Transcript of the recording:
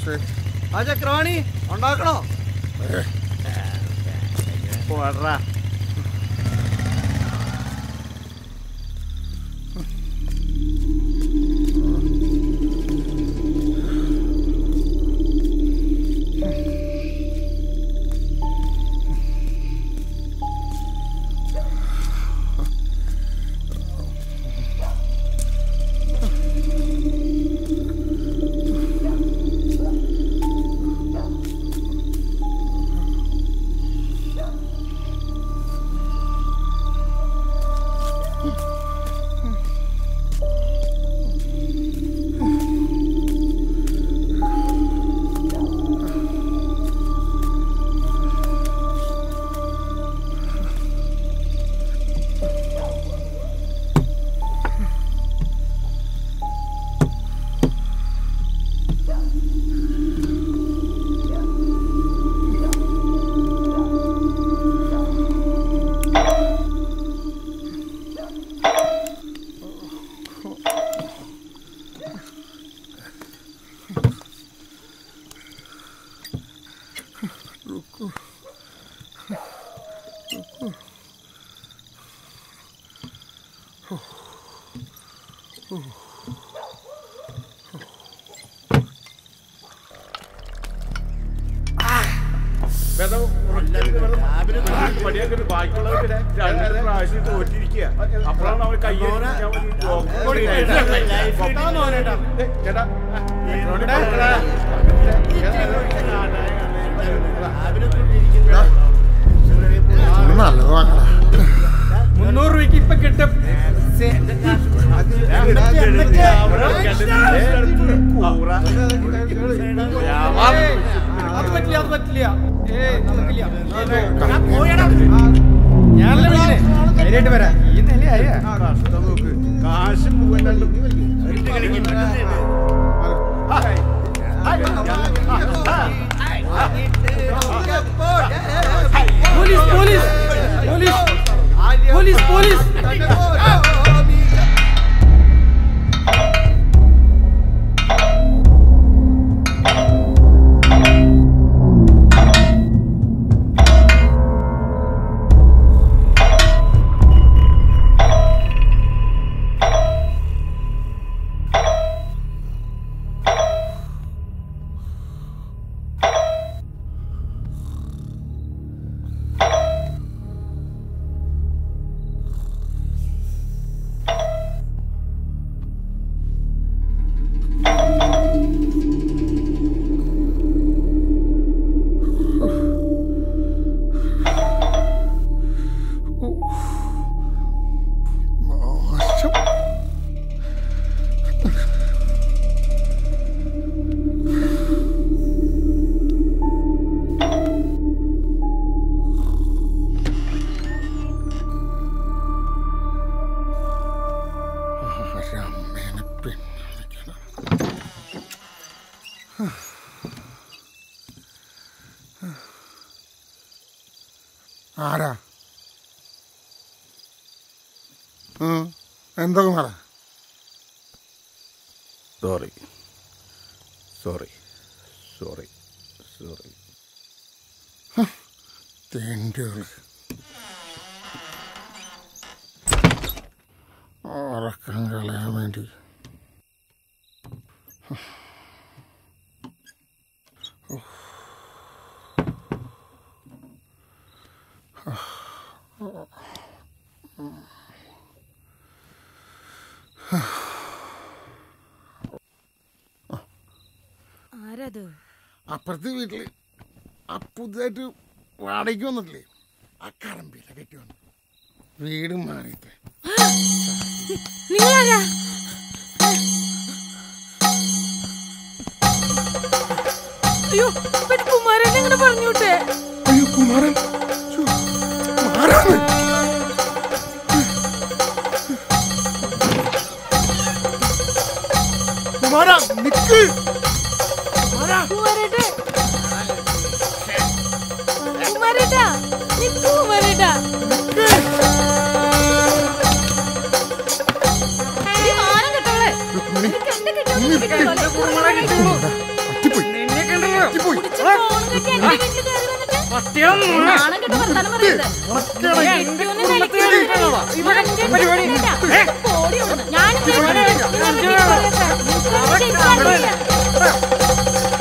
ആ ചക്രവാണി ഉണ്ടാക്കണോ പോടാ അപ്പോഴാണ് അവൻ കയ്യിൽ നല്ലത് വാങ്ങടാ മുന്നൂറ് രൂപയ്ക്ക് ഇപ്പൊ കിട്ടും ഏയ്, അത് പറ്റില്ല അത് പറ്റില്ല ഏയ് നടക്കില്ല ഞാനല്ല വിളിക്കണേ ധൈര്യമായിട്ട് വരാം ഈ നിലയായ കാശ് മൂവല്ലോ police police police police police മോശം ഒരമ്മേനെ പിന്നെ വിളിക്കണം. ആരാ ഉം, എന്താ കുമാര സോറി സോറി സോറി സോറി തേണ്ടികള് ഉറക്കം കളയാൻ വേണ്ടി ആരത് അപ്പുറത്തെ വീട്ടില് ആ പുതുതായിട്ട് വാടകയ്ക്ക് വന്നിട്ടില്ലേ ആ കറമ്പിയില കെട്ടി വന്നു വീട് മാറിയിട്ട് നിങ്ങളാരാ അയ്യോ പിന്നെ കുമാരൻ ഇങ്ങനെ പറഞ്ഞോട്ടെ അയ്യോ കുമാരൻ ശ്ശോ, ആരാണ് കുമാര നിക്ക് കുമാരേട്ടാ കുമാരേട്ടാ നിക്ക് കുമാരേട്ടാ എടി, മാനം കെട്ടവളെ. രുക്മിണി നിനക്ക് എന്നെ കിട്ടിയോ, നിനക്ക് കിട്ടിയോ? പറ്റിപ്പോയി നിന്നെ ഫോണും കെട്ടി എന്റെ വീട്ടിൽ കയറി വന്നിട്ട് നാണം കെട്ട് വർത്താനം പറയരുത്. കെട്ടിയോനെ നിലയ്ക്ക് ഇരുത്തിയിട്ടാ. ഇവിടെ എന്റെ വീട്ടിലില്ല. പോടി അവിടുന്ന്. ഞാനും വരും. നിന്നെ പറ്റി പറയട്ടെ. നിനക്ക് ശരിക്കും അറിയില്ല.